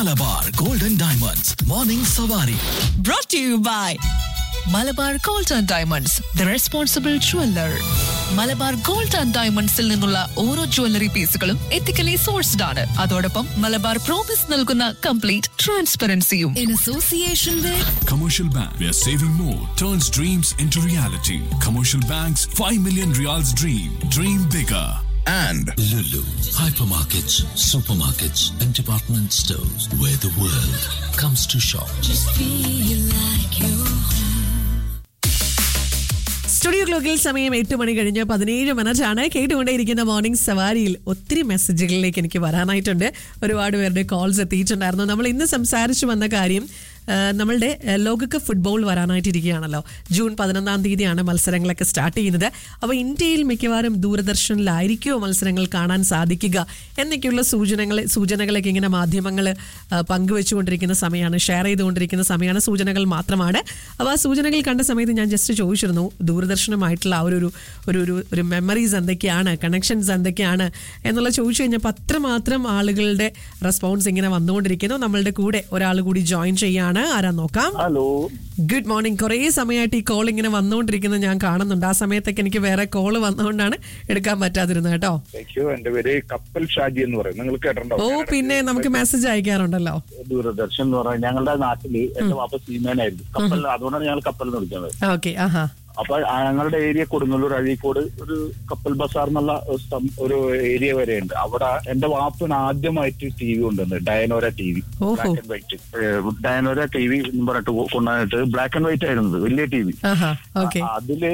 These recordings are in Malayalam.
മലബാർ ഗോൾഡൻ ഡയമണ്ട്സ് മോർണിംഗ് സവാരി brought to you by Malabar gold and diamonds the responsible jeweller Malabar gold and ഡയമണ്ട്സിൽ നിന്നുള്ള ഓരോ ജ്വല്ലറി പീസുകളും എത്തിക്കലി സോഴ്സ്ഡ് ആണ് അതോടൊപ്പം മലബാർ പ്രോമിസ് നൽകുന്ന കംപ്ലീറ്റ് ട്രാൻസ്പെറൻസിയും in association with Commercial Bank, where saving more turns dreams into reality. Commercial Bank's 5 million reals dream. Dream bigger. and Lulu, hypermarkets, supermarkets, and department stores where the world comes to shop. Studio ക്ലോക്കിൽ സമയം എട്ട് മണി കഴിഞ്ഞ് പതിനേഴ് മിനിറ്റ് ആണ് കേട്ടുകൊണ്ടേയിരിക്കുന്ന മോർണിംഗ് സവാരിയിൽ ഒത്തിരി മെസ്സേജുകളിലേക്ക് എനിക്ക് വരാനായിട്ടുണ്ട് ഒരുപാട് പേരുടെ കോൾസ് എത്തിയിട്ടുണ്ടായിരുന്നു നമ്മൾ ഇന്ന് സംസാരിച്ചു വന്ന കാര്യം ആ, നമ്മളുടെ ആ, ലോകകപ്പ് ഫുട്ബോൾ വരാനായിട്ടിരിക്കുകയാണല്ലോ ജൂൺ പതിനൊന്നാം തീയതിയാണ് മത്സരങ്ങളൊക്കെ സ്റ്റാർട്ട് ചെയ്യുന്നത് അപ്പോൾ ഇന്ത്യയിൽ മിക്കവാറും ദൂരദർശനിലായിരിക്കുമോ മത്സരങ്ങൾ കാണാൻ സാധിക്കുക എന്നൊക്കെയുള്ള സൂചനകൾ സൂചനകളൊക്കെ ഇങ്ങനെ മാധ്യമങ്ങൾ പങ്കുവെച്ചുകൊണ്ടിരിക്കുന്ന സമയമാണ് ഷെയർ ചെയ്തുകൊണ്ടിരിക്കുന്ന സമയമാണ് സൂചനകൾ മാത്രമാണ് അപ്പോൾ ആ സൂചനകൾ കണ്ട സമയത്ത് ഞാൻ ജസ്റ്റ് ചോദിച്ചിരുന്നു ദൂരദർശനമായിട്ടുള്ള ആ ഒരു ഒരു- ഒരു ഒരു ഒരു മെമ്മറീസ് എന്തൊക്കെയാണ് കണക്ഷൻസ് എന്തൊക്കെയാണ് എന്നുള്ള ചോദിച്ചു കഴിഞ്ഞപ്പോൾ അത്രമാത്രം ആളുകളുടെ റെസ്പോൺസ് ഇങ്ങനെ വന്നുകൊണ്ടിരിക്കുന്നു നമ്മളുടെ കൂടെ ഒരാൾ കൂടി ജോയിൻ ചെയ്യാണ് ആരാ നോക്കാം ഹലോ ഗുഡ് മോർണിംഗ് കുറേ സമയമായിട്ട് ഈ കോൾ ഇങ്ങനെ വന്നുകൊണ്ടിരിക്കുന്നത് ഞാൻ കാണുന്നുണ്ട് ആ സമയത്തൊക്കെ എനിക്ക് വേറെ കോൾ വന്നുകൊണ്ടാണ് എടുക്കാൻ പറ്റാതിരുന്നത് കേട്ടോ താങ്ക് യു എന്റെ പേര് കപ്പൽ ഷാജി എന്ന് പറയും നിങ്ങൾ കേട്ടിട്ടുണ്ടോ ഓ പിന്നെ നമുക്ക് മെസ്സേജ് അയക്കാറുണ്ടല്ലോ ദൂരദർശൻ എന്ന് പറഞ്ഞാൽ ഞങ്ങളുടെ നാട്ടില് എന്റെ വാപ്പ സീമേനായിരുന്നു കപ്പൽ അതുകൊണ്ടാണ് ഞങ്ങൾ കപ്പൽ എന്ന് വിളിക്കുന്നത് ഓക്കെ ആഹാ അപ്പൊ ആ ഞങ്ങളുടെ ഏരിയ കൊടുങ്ങല്ലൂർ അഴീക്കോട് ഒരു കപ്പൽ ബസാർ എന്നുള്ള ഒരു സം- ഒരു ഏരിയ വരെ ഉണ്ട് അവിടെ എന്റെ വാപ്പന് ആദ്യമായിട്ട് ടി വി കൊണ്ടുവന്നത് ഡയനോര ടി വി ഓഹോ. Black and white Dyanora T V എന്ന് പറഞ്ഞിട്ട് കൊണ്ടുവന്നിട്ട് ബ്ലാക്ക് ആൻഡ് വൈറ്റ് ആയിരുന്നത് വലിയ ടി വി ആഹാ ഓക്കെ അതില്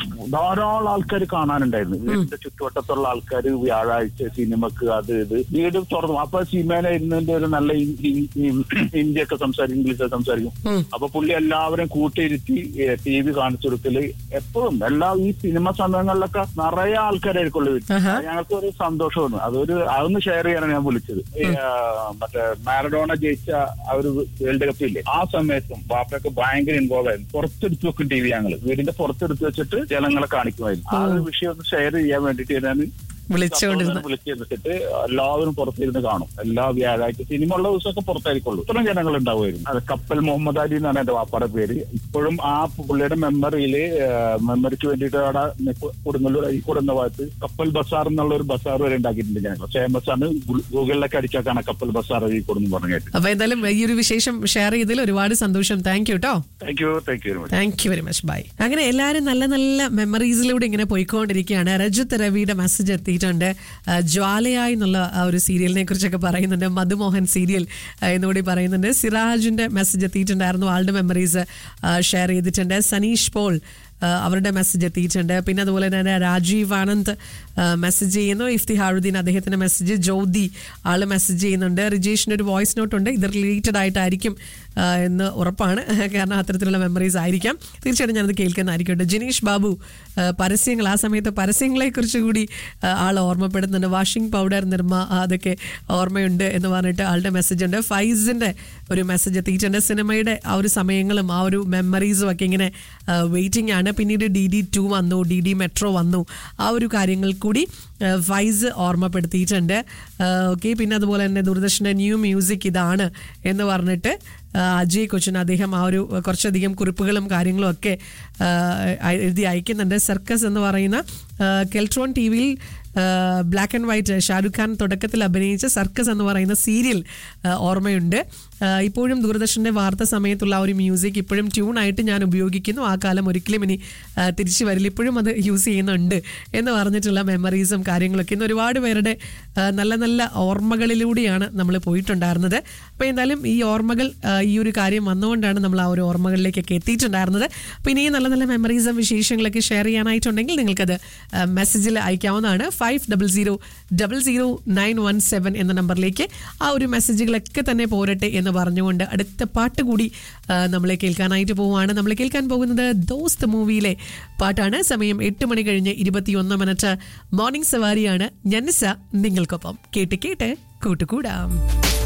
ധാരാളം ആൾക്കാർ കാണാനുണ്ടായിരുന്നു വീടിന്റെ ചുറ്റുവട്ടത്തുള്ള ആൾക്കാർ വ്യാഴാഴ്ച സിനിമക്ക് അത് ഇത് വീട് തുറന്നു അപ്പൊ സിനിമയിലായിരുന്നതിന്റെ ഒരു നല്ല ഇ- ഇ- ഇ- ഹിന്ദിയൊക്കെ സംസാരിക്കും ഇംഗ്ലീഷൊക്കെ സംസാരിക്കും അപ്പൊ പുള്ളി എല്ലാവരും കൂട്ടിയിരുത്തി ടി വി കാണിച്ചു കൊടുക്കല് എപ്പോഴും എല്ലാ ഈ സിനിമ സമയങ്ങളിലൊക്കെ നിറയെ ആൾക്കാരായിരിക്കുള്ളൂ വീട്ടിൽ ആഹാ. അത് ഞങ്ങൾക്ക് ഒരു സന്തോഷമാണ് അതൊരു അതൊന്ന് ഷെയർ ചെയ്യാനാണ് ഞാൻ വിളിച്ചത് ഈ, ആ, മറ്റേ മാരഡോണ ജയിച്ച ആ ഒരു വേൾഡ് കപ്പ് ഇല്ലേ ആ സമയത്തും ബാപ്പയൊക്കെ ഭയങ്കര ഇൻവോൾവ് ആയിരുന്നു പുറത്തെടുത്ത് വെക്കും ടി വി ഞങ്ങൾ വീടിന്റെ പുറത്തെടുത്ത് വെച്ചിട്ട് ജനങ്ങളെ കാണിക്കുമായിരുന്നു ആ ഒരു വിഷയം ഒന്ന് ഷെയർ ചെയ്യാൻ വേണ്ടിട്ട് ഞാൻ വിളിച്ചുകൊണ്ടിരുന്ന വിളിച്ചിരുന്നിട്ട് എല്ലാവരും പുറത്തിരുന്ന് കാണും എല്ലാ വ്യാഴാഴ്ച സിനിമ ഉള്ള ദിവസമൊക്കെ പുറത്തായിരിക്കുള്ളൂ ഇത്രയും ജനങ്ങൾ ഉണ്ടാവുമായിരുന്നു അത് കപ്പൽ മുഹമ്മദ് അലി എന്നാണ് എന്റെ വാപ്പാടെ പേര് ഇപ്പോഴും ആ പുള്ളിയുടെ മെമ്മറിയിൽ മെമ്മറിക്ക് വേണ്ടിയിട്ട് അവിടെ നെക്ക് കൊടുങ്ങല്ലൂർ അഴിക്കോട് എന്ന ഭാഗത്ത് കപ്പൽ ബസാർ എന്നുള്ള ഒരു ബസാർ വരെ ഉണ്ടാക്കിയിട്ടുണ്ട് ഞങ്ങൾ ഫേമസ് ആണ് ഗു- ഗൂഗിളിലൊക്കെ അടിച്ചാൽ കാണാം കപ്പൽ ബസാർ അഴീക്കോട് എന്ന് പറഞ്ഞിട്ട് അപ്പൊ എന്തായാലും ഈ ഒരു വിശേഷം ഷെയർ ചെയ്തതിൽ ഒരുപാട് സന്തോഷം താങ്ക് യു കേട്ടോ thank you thank you very much thank you very much bye അങ്ങനെ എല്ലാവരും നല്ല നല്ല മെമ്മറീസിലൂടെ ഇങ്ങനെ പോയിക്കൊണ്ടിരിക്കുകയാണ് രജത്ത് രവിയുടെ മെസ്സേജ് എത്തിയിട്ടുണ്ട് ആ, ജ്വാലയായി എന്നുള്ള ആ ഒരു സീരിയലിനെ കുറിച്ചൊക്കെ പറയുന്നുണ്ട് മധുമോഹൻ സീരിയൽ ആ, എന്നുകൂടി പറയുന്നുണ്ട് സിറാജിന്റെ മെസ്സേജ് എത്തിയിട്ടുണ്ടായിരുന്നു ആളുടെ മെമ്മറീസ് ഷെയർ ചെയ്തിട്ടുണ്ട് സനീഷ് പോൾ ആ, അവരുടെ മെസ്സേജ് എത്തിയിട്ടുണ്ട് പിന്നെ അതുപോലെ തന്നെ രാജീവ് ആനന്ദ് മെസ്സേജ് ചെയ്യുന്നു ഇഫ്തിഹാറുദ്ദീൻ അദ്ദേഹത്തിന്റെ മെസ്സേജ് ജ്യോതി ആള് മെസ്സേജ് ചെയ്യുന്നുണ്ട് റിജേഷിന് ഒരു വോയിസ് നോട്ട് ഉണ്ട് ഇത് റിലേറ്റഡ് ആയിട്ടായിരിക്കും ആ, എന്ന് ഉറപ്പാണ് കാരണം അത്തരത്തിലുള്ള മെമ്മറീസ് ആയിരിക്കാം തീർച്ചയായിട്ടും ഞാനത് കേൾക്കുന്നതായിരിക്കും കേട്ടോ ജിനീഷ് ബാബു ആ, പരസ്യങ്ങൾ ആ സമയത്ത് പരസ്യങ്ങളെ കുറിച്ച് കൂടി ആ, ആൾ ഓർമ്മപ്പെടുന്നുണ്ട് വാഷിംഗ് പൗഡർ നിർമ്മ അതൊക്കെ ഓർമ്മയുണ്ട് എന്ന് പറഞ്ഞിട്ട് ആളുടെ മെസ്സേജ് ഉണ്ട് ഫൈസിന്റെ ഒരു മെസ്സേജ് എത്തിയിട്ടുണ്ട് സിനിമയുടെ ആ ഒരു സമയങ്ങളും ആ ഒരു മെമ്മറീസും ഒക്കെ ഇങ്ങനെ വെയിറ്റിംഗ് ആണ് പിന്നീട് ഡി ഡി ടു വന്നു ഡി ഡി മെട്രോ വന്നു ആ ഒരു കാര്യങ്ങൾ കൂടി ആ, ഫൈസ് ഓർമ്മപ്പെടുത്തിയിട്ടുണ്ട് ഓക്കെ പിന്നെ അതുപോലെ തന്നെ ദൂരദർശൻ്റെ ന്യൂ മ്യൂസിക് ഇതാണ് എന്ന് പറഞ്ഞിട്ട് ആ, അജയ് കൊച്ചിൻ അദ്ദേഹം ആ ഒരു കുറച്ചധികം കുറിപ്പുകളും കാര്യങ്ങളും ഒക്കെ ആ, എഴുതി അയക്കുന്നുണ്ട് സർക്കസ് എന്ന് പറയുന്ന ആ, കെൽട്രോൺ ടി വിയിൽ black and white Shahrukh Khan തുടക്കത്തിൽ അഭിനയിച്ച സർക്കസ് എന്ന് പറയുന്ന സീരിയൽ ആ, ഓർമ്മയുണ്ട് ആ, ഇപ്പോഴും ദൂരദർശൻ്റെ വാർത്ത സമയത്തുള്ള ആ ഒരു മ്യൂസിക് ഇപ്പോഴും ട്യൂണായിട്ട് ഞാൻ ഉപയോഗിക്കുന്നു ആ കാലം ഒരിക്കലും ഇനി ആ, തിരിച്ചു വരില്ല ഇപ്പോഴും അത് യൂസ് ചെയ്യുന്നുണ്ട് എന്ന് പറഞ്ഞിട്ടുള്ള മെമ്മറീസും കാര്യങ്ങളൊക്കെ ഇന്ന് ഒരുപാട് പേരുടെ ആ, നല്ല നല്ല ഓർമ്മകളിലൂടെയാണ് നമ്മൾ പോയിട്ടുണ്ടായിരുന്നത് അപ്പോൾ എന്തായാലും ഈ ഓർമ്മകൾ ആ, ഈ ഒരു കാര്യം വന്നുകൊണ്ടാണ് നമ്മൾ ആ ഒരു ഓർമ്മകളിലേക്കൊക്കെ എത്തിയിട്ടുണ്ടായിരുന്നത് അപ്പോൾ ഇനിയും നല്ല നല്ല മെമ്മറീസും വിശേഷങ്ങളൊക്കെ ഷെയർ ചെയ്യാനായിട്ടുണ്ടെങ്കിൽ നിങ്ങൾക്കത് മെസ്സേജിൽ അയക്കാവുന്നതാണ് five double zero double zero nine one seven എന്ന നമ്പറിലേക്ക് ആ ഒരു മെസ്സേജുകളൊക്കെ തന്നെ പോരട്ടെ എന്ന് പറഞ്ഞുകൊണ്ട് അടുത്ത പാട്ട് കൂടി ആ, നമ്മളെ കേൾക്കാനായിട്ട് പോവുകയാണ് നമ്മൾ കേൾക്കാൻ പോകുന്നത് ദോസ്ത് മൂവിയിലെ പാട്ടാണ് സമയം എട്ട് മണി കഴിഞ്ഞ് ഇരുപത്തിയൊന്ന് മിനിറ്റ് മോർണിംഗ് സവാരിയാണ് ഞന്നിസ നിങ്ങൾക്കൊപ്പം കേട്ട് കേട്ട് കൂട്ടുകൂടാം